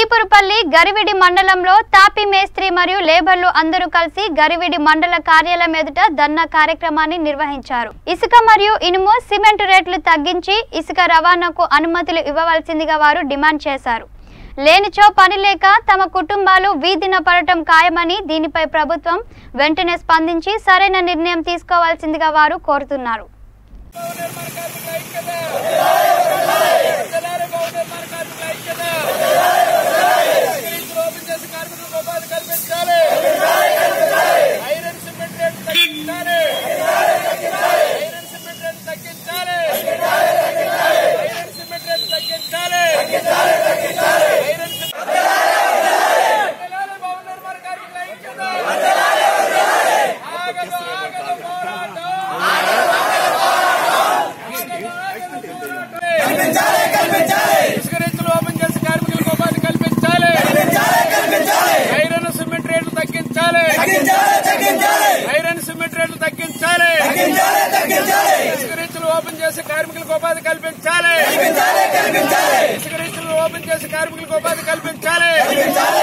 చీపురుపల్లి గరివిడి మండలంలో తాపి మేస్త్రి మరియు లేబర్లు అందరూ కలిసి గరివిడి మండల కార్యాలయం ఎదుట ధర్నా కార్యక్రమాన్ని నిర్వహించారు ఇసుక మరియు ఇనుము సిమెంట్ రేట్లు తగ్గించి ఇసుక రవాణాకు అనుమతులు ఇవ్వవలసిందిగా వారు డిమాండ్ చేశారు లేనిచో పని లేక తమ కుటుంబాలు వీధిన పడటం ఖాయమని దీనిపై ప్రభుత్వం వెంటనే స్పందించి సరైన నిర్ణయం తీసుకోవాల్సిందిగా వారు కోరుతున్నారు తెల్లారి బహుళ మార్గాలకు ఐక్యత. స్క్రీన్స్ ఓపెన్ చేసి కార్మికులకు ఉపాధి కల్పించాలి. ఐరన్ సిమెంట్ రేట్లు తగ్గించాలి. ఐరన్ సిమెంట్ రేట్లు తగ్గించాలి. ఐరన్ సిమెంట్ రేట్లు తగ్గించాలి. ఐరన్ సిమెంట్ తెల్లారి బహుళ మార్గాలకు ఐక్యత. ఆగదు, ఆగదు పోరాటం. ఇసుక రేట్లు ఓపెన్ చేసి కార్మికులకు ఉపాధి కల్పించాలి ఐరన్ సిమెంట్ రేట్లు తగ్గించాలి ఐరన్ సిమెంట్ రేట్లు తగ్గించాలి ఇసుక రేట్లు ఓపెన్ చేసి కార్మికులకు ఉపాధి కల్పించాలి ఇసుక రేట్లు ఓపెన్ చేసి కార్మికులకు ఉపాధి కల్పించాలి